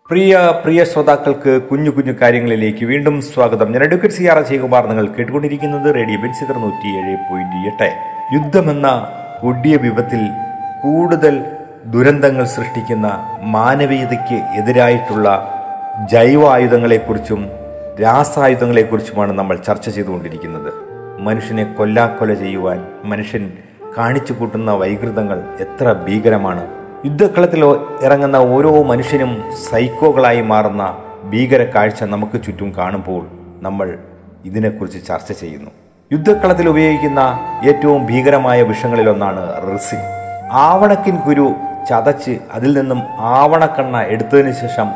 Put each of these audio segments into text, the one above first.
പ്രിയ പ്രിയ ശ്രോതാക്കൾക്ക് കുഞ്ഞു കുഞ്ഞു കാര്യങ്ങളിലേക്ക് വീണ്ടും സ്വാഗതം ഞാൻ അഡ്വക്കേറ്റ് സി ആർ ജയകുമാർ നിങ്ങൾ കേട്ടുകൊണ്ടിരിക്കുന്നത് റേഡിയോ ബെൻസിതർ നൂറ്റി ഏഴ് പോയിന്റ് എട്ട് യുദ്ധമെന്ന കൊടിയ വിപത്തിൽ കൂടുതൽ ദുരന്തങ്ങൾ സൃഷ്ടിക്കുന്ന മാനവീയതയ്ക്ക് എതിരായിട്ടുള്ള ജൈവായുധങ്ങളെക്കുറിച്ചും രാസായുധങ്ങളെക്കുറിച്ചുമാണ് നമ്മൾ ചർച്ച ചെയ്തുകൊണ്ടിരിക്കുന്നത് മനുഷ്യനെ കൊല്ലാക്കൊല ചെയ്യുവാൻ മനുഷ്യൻ കാണിച്ചു കൂട്ടുന്ന വൈകൃതങ്ങൾ എത്ര ഭീകരമാണ് യുദ്ധക്കളത്തിൽ ഇറങ്ങുന്ന ഓരോ മനുഷ്യനും സൈക്കോകളായി മാറുന്ന ഭീകര കാഴ്ച നമുക്ക് ചുറ്റും കാണുമ്പോൾ നമ്മൾ ഇതിനെക്കുറിച്ച് ചർച്ച ചെയ്യുന്നു യുദ്ധക്കളത്തിൽ ഉപയോഗിക്കുന്ന ഏറ്റവും ഭീകരമായ വിഷങ്ങളിലൊന്നാണ് റിസിൻ ആവണക്കിൻ കുരു ചതച്ച് അതിൽ നിന്നും ആവണക്കണ്ണ എടുത്തതിന് ശേഷം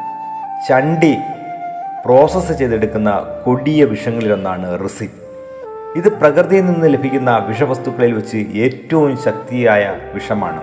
ചണ്ടി പ്രോസസ്സ് ചെയ്തെടുക്കുന്ന കൊടിയ വിഷങ്ങളിലൊന്നാണ് റിസിൻ ഇത് പ്രകൃതിയിൽ നിന്ന് ലഭിക്കുന്ന വിഷവസ്തുക്കളിൽ വെച്ച് ഏറ്റവും ശക്തിയായ വിഷമാണ്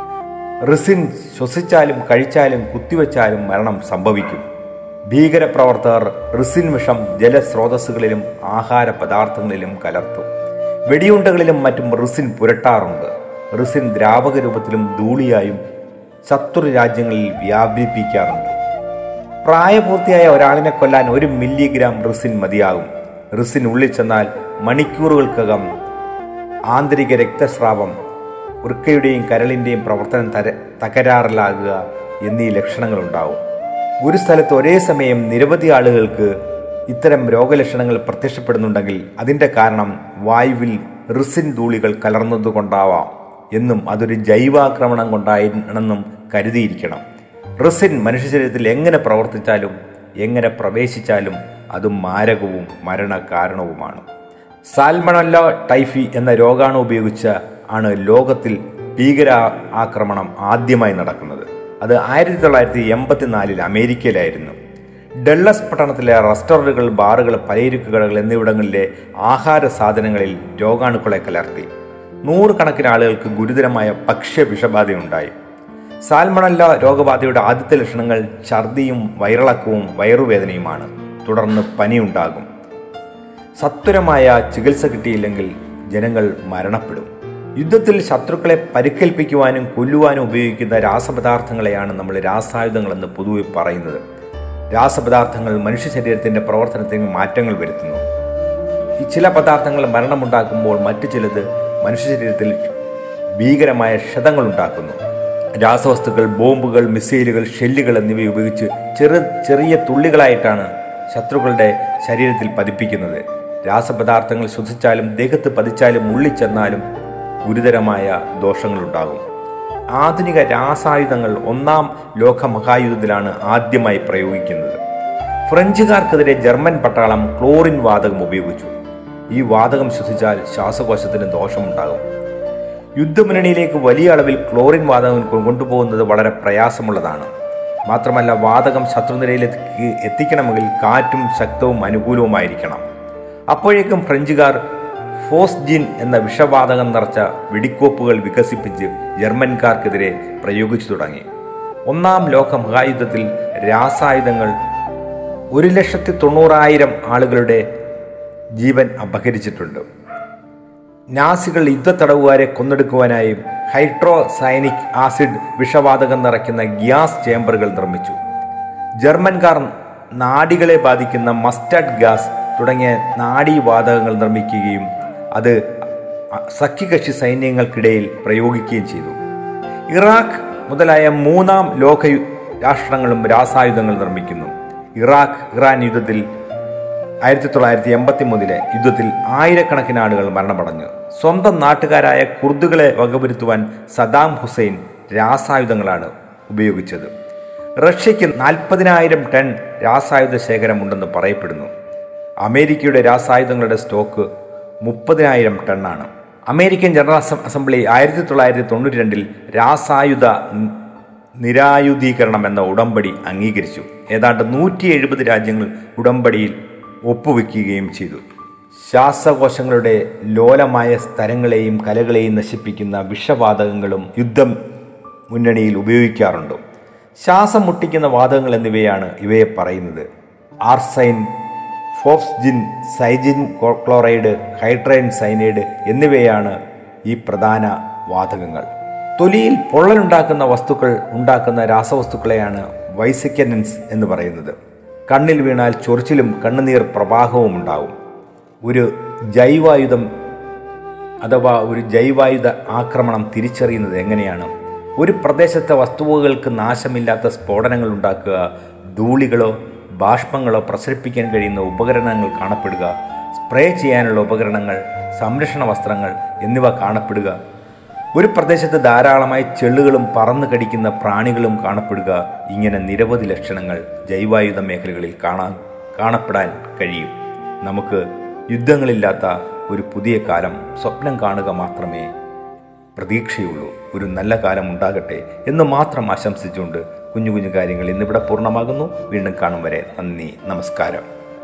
റിസിൻ ശ്വസിച്ചാലും കഴിച്ചാലും കുത്തിവെച്ചാലും മരണം സംഭവിക്കും ഭീകരപ്രവർത്തകർ റിസിൻ വിഷം ജലസ്രോതസ്സുകളിലും ആഹാര പദാർത്ഥങ്ങളിലും കലർത്തും വെടിയുണ്ടകളിലും മറ്റും റിസിൻ പുരട്ടാറുണ്ട് റിസിൻ ദ്രാവക രൂപത്തിലും ധൂളിയായും ശത്രു രാജ്യങ്ങളിൽ വ്യാപിപ്പിക്കാറുണ്ട് പ്രായപൂർത്തിയായ ഒരാളിനെ കൊല്ലാൻ ഒരു മില്ലിഗ്രാം റിസിൻ മതിയാകും റിസിൻ ഉള്ളിൽ ചെന്നാൽ മണിക്കൂറുകൾക്കകം ആന്തരിക രക്തസ്രാവം വൃക്കയുടെയും കരളിൻ്റെയും പ്രവർത്തനം തര തകരാറിലാകുക എന്നീ ലക്ഷണങ്ങൾ ഉണ്ടാവും ഒരു സ്ഥലത്ത് ഒരേ സമയം നിരവധി ആളുകൾക്ക് ഇത്തരം രോഗലക്ഷണങ്ങൾ പ്രത്യക്ഷപ്പെടുന്നുണ്ടെങ്കിൽ അതിൻ്റെ കാരണം വായുവിൽ റിസിൻ ധൂളികൾ കലർന്നതുകൊണ്ടാവാം എന്നും അതൊരു ജൈവാക്രമണം കൊണ്ടായിരുന്നെന്നും കരുതിയിരിക്കണം റിസിൻ മനുഷ്യ ശരീരത്തിൽ എങ്ങനെ പ്രവർത്തിച്ചാലും എങ്ങനെ പ്രവേശിച്ചാലും അത് മാരകവും മരണകാരണവുമാണ് സാൽമണല്ല ടൈഫി എന്ന രോഗാണു ഉപയോഗിച്ച ആണ് ലോകത്തിൽ ഭീകര ആക്രമണം ആദ്യമായി നടക്കുന്നത് അത് ആയിരത്തി തൊള്ളായിരത്തി എൺപത്തിനാലിൽ അമേരിക്കയിലായിരുന്നു ഡെള്ളസ് പട്ടണത്തിലെ റെസ്റ്റോറൻറ്റുകൾ ബാറുകൾ പലചരക്ക് കടകൾ എന്നിവിടങ്ങളിലെ ആഹാര സാധനങ്ങളിൽ രോഗാണുക്കളെ കലർത്തി നൂറുകണക്കിന് ആളുകൾക്ക് ഗുരുതരമായ ഭക്ഷ്യ വിഷബാധയുണ്ടായി സാൽമണല്ല രോഗബാധയുടെ ആദ്യത്തെ ലക്ഷണങ്ങൾ ഛർദിയും വയറിളക്കവും വയറുവേദനയുമാണ് തുടർന്ന് പനിയുണ്ടാകും സത്വരമായ ചികിത്സ കിട്ടിയില്ലെങ്കിൽ ജനങ്ങൾ മരണപ്പെടും യുദ്ധത്തിൽ ശത്രുക്കളെ പരിക്കേൽപ്പിക്കുവാനും കൊല്ലുവാനും ഉപയോഗിക്കുന്ന രാസപദാർത്ഥങ്ങളെയാണ് നമ്മൾ രാസായുധങ്ങളെന്ന് പൊതുവെ പറയുന്നത് രാസപദാർത്ഥങ്ങൾ മനുഷ്യ ശരീരത്തിന്റെ പ്രവർത്തനത്തിന് മാറ്റങ്ങൾ വരുത്തുന്നു ഈ ചില പദാർത്ഥങ്ങൾ മരണമുണ്ടാക്കുമ്പോൾ മറ്റു ചിലത് മനുഷ്യ ശരീരത്തിൽ ഭീകരമായ ക്ഷതങ്ങൾ ഉണ്ടാക്കുന്നു രാസവസ്തുക്കൾ ബോംബുകൾ മിസൈലുകൾ ഷെല്ലുകൾ എന്നിവ ഉപയോഗിച്ച് ചെറു ചെറിയ തുള്ളികളായിട്ടാണ് ശത്രുക്കളുടെ ശരീരത്തിൽ പതിപ്പിക്കുന്നത് രാസപദാർത്ഥങ്ങൾ ശ്വസിച്ചാലും ദേഹത്ത് പതിച്ചാലും ഉള്ളിച്ചെന്നാലും ഗുരുതരമായ ദോഷങ്ങളുണ്ടാകും ആധുനിക രാസായുധങ്ങൾ ഒന്നാം ലോക മഹായുദ്ധത്തിലാണ് ആദ്യമായി പ്രയോഗിക്കുന്നത് ഫ്രഞ്ചുകാർക്കെതിരെ ജർമ്മൻ പട്ടാളം ക്ലോറിൻ വാതകം ഉപയോഗിച്ചു ഈ വാതകം ശ്വസിച്ചാൽ ശ്വാസകോശത്തിന് ദോഷമുണ്ടാകും യുദ്ധമുന്നണിയിലേക്ക് വലിയ അളവിൽ ക്ലോറിൻ വാതകം കൊണ്ടുപോകുന്നത് വളരെ പ്രയാസമുള്ളതാണ് മാത്രമല്ല വാതകം ശത്രുനിരയിലേക്ക് എത്തിക്കണമെങ്കിൽ കാറ്റും ശക്തവും അനുകൂലവുമായിരിക്കണം അപ്പോഴേക്കും ഫ്രഞ്ചുകാർ ഫോസ്ജിൻ എന്ന വിഷവാതകം നിറച്ച വെടിക്കോപ്പുകൾ വികസിപ്പിച്ച് ജർമ്മൻകാർക്കെതിരെ പ്രയോഗിച്ചു തുടങ്ങി ഒന്നാം ലോക മഹായുദ്ധത്തിൽ രാസായുധങ്ങൾ ഒരു ലക്ഷത്തി തൊണ്ണൂറായിരം ആളുകളുടെ ജീവൻ അപഹരിച്ചിട്ടുണ്ട് നാസികൾ യുദ്ധത്തടവുകാരെ കൊന്നെടുക്കുവാനായി ഹൈഡ്രോസൈനിക് ആസിഡ് വിഷവാതകം നിറയ്ക്കുന്ന ഗ്യാസ് ചേംബറുകൾ നിർമ്മിച്ചു ജർമ്മൻകാർ നാഡികളെ ബാധിക്കുന്ന മസ്റ്റർഡ് ഗ്യാസ് തുടങ്ങിയ നാഡീവാതകങ്ങൾ നിർമ്മിക്കുകയും അത് സഖ്യകക്ഷി സൈന്യങ്ങൾക്കിടയിൽ പ്രയോഗിക്കുകയും ചെയ്തു ഇറാഖ് മുതലായ മൂന്നാം ലോക രാഷ്ട്രങ്ങളും രാസായുധങ്ങൾ നിർമ്മിക്കുന്നു ഇറാഖ് ഇറാൻ യുദ്ധത്തിൽ ആയിരത്തി തൊള്ളായിരത്തി എൺപത്തി മൂന്നിലെ യുദ്ധത്തിൽ ആയിരക്കണക്കിന് ആളുകൾ മരണമടഞ്ഞു സ്വന്തം നാട്ടുകാരായ കുർദുകളെ വകവരുത്തുവാൻ സദാം ഹുസൈൻ രാസായുധങ്ങളാണ് ഉപയോഗിച്ചത് റഷ്യയ്ക്ക് നാൽപ്പതിനായിരം ടൺ രാസായുധ ശേഖരമുണ്ടെന്ന് പറയപ്പെടുന്നു അമേരിക്കയുടെ രാസായുധങ്ങളുടെ സ്റ്റോക്ക് മുപ്പതിനായിരം ടണ്ണാണ് അമേരിക്കൻ ജനറൽ അസംബ്ലി ആയിരത്തി തൊള്ളായിരത്തി തൊണ്ണൂറ്റി രണ്ടിൽ രാസായുധ നിരായുധീകരണം എന്ന ഉടമ്പടി അംഗീകരിച്ചു ഏതാണ്ട് നൂറ്റി എഴുപത് രാജ്യങ്ങൾ ഉടമ്പടിയിൽ ഒപ്പുവെക്കുകയും ചെയ്തു ശ്വാസകോശങ്ങളുടെ ലോലമായ സ്ഥലങ്ങളെയും കലകളെയും നശിപ്പിക്കുന്ന വിഷവാതകങ്ങളും യുദ്ധം മുന്നണിയിൽ ഉപയോഗിക്കാറുണ്ട് ശ്വാസം മുട്ടിക്കുന്ന വാതകങ്ങൾ എന്നിവയാണ് ഇവയെ പറയുന്നത് ആർസൈൻ ഫോഫ്സ്ജിൻ സൈജിൻ ക്ലോറൈഡ് ഹൈഡ്രൈൻ സൈനൈഡ് എന്നിവയാണ് ഈ പ്രധാന വാതകങ്ങൾ തൊലിയിൽ പൊള്ളലുണ്ടാക്കുന്ന വസ്തുക്കൾ ഉണ്ടാക്കുന്ന രാസവസ്തുക്കളെയാണ് വൈസിക്കനൻസ് എന്ന് പറയുന്നത് കണ്ണിൽ വീണാൽ ചൊറിച്ചിലും കണ്ണുനീർ പ്രവാഹവും ഉണ്ടാവും ഒരു ജൈവായുധം അഥവാ ഒരു ജൈവായുധ ആക്രമണം തിരിച്ചറിയുന്നത് എങ്ങനെയാണ് ഒരു പ്രദേശത്തെ വസ്തുവകൾക്ക് നാശമില്ലാത്ത സ്ഫോടനങ്ങൾ ഉണ്ടാക്കുക ധൂളികളോ ബാഷ്പങ്ങളോ പ്രസരിപ്പിക്കാൻ കഴിയുന്ന ഉപകരണങ്ങൾ കാണപ്പെടുക സ്പ്രേ ചെയ്യാനുള്ള ഉപകരണങ്ങൾ സംരക്ഷണ വസ്ത്രങ്ങൾ എന്നിവ കാണപ്പെടുക ഒരു പ്രദേശത്ത് ധാരാളമായി ചെള്ളുകളും പറന്നു കടിക്കുന്ന പ്രാണികളും കാണപ്പെടുക ഇങ്ങനെ നിരവധി ലക്ഷണങ്ങൾ ജൈവായുധ മേഖലകളിൽ കാണാൻ കാണപ്പെടാൻ കഴിയും നമുക്ക് യുദ്ധങ്ങളില്ലാത്ത ഒരു പുതിയ കാലം സ്വപ്നം കാണുക മാത്രമേ പ്രതീക്ഷയുള്ളൂ ഒരു നല്ല കാലം ഉണ്ടാകട്ടെ എന്ന് മാത്രം ആശംസിച്ചുകൊണ്ട് കുഞ്ഞു കുഞ്ഞു കാര്യങ്ങൾ ഇന്നിവിടെ പൂർണ്ണമാകുന്നു വീണ്ടും കാണും വരെ നന്ദി നമസ്കാരം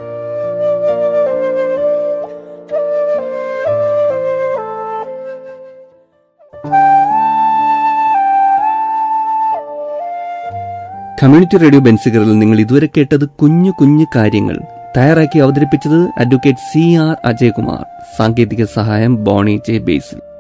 കമ്മ്യൂണിറ്റി റേഡിയോ ബെൻസിഗറിൽ നിങ്ങൾ ഇതുവരെ കേട്ടത് കുഞ്ഞു കുഞ്ഞു കാര്യങ്ങൾ തയ്യാറാക്കി അവതരിപ്പിച്ചത് അഡ്വക്കേറ്റ് സി ആർ അജയകുമാർ സാങ്കേതിക സഹായം ബോണി ജെ ബേസിൽ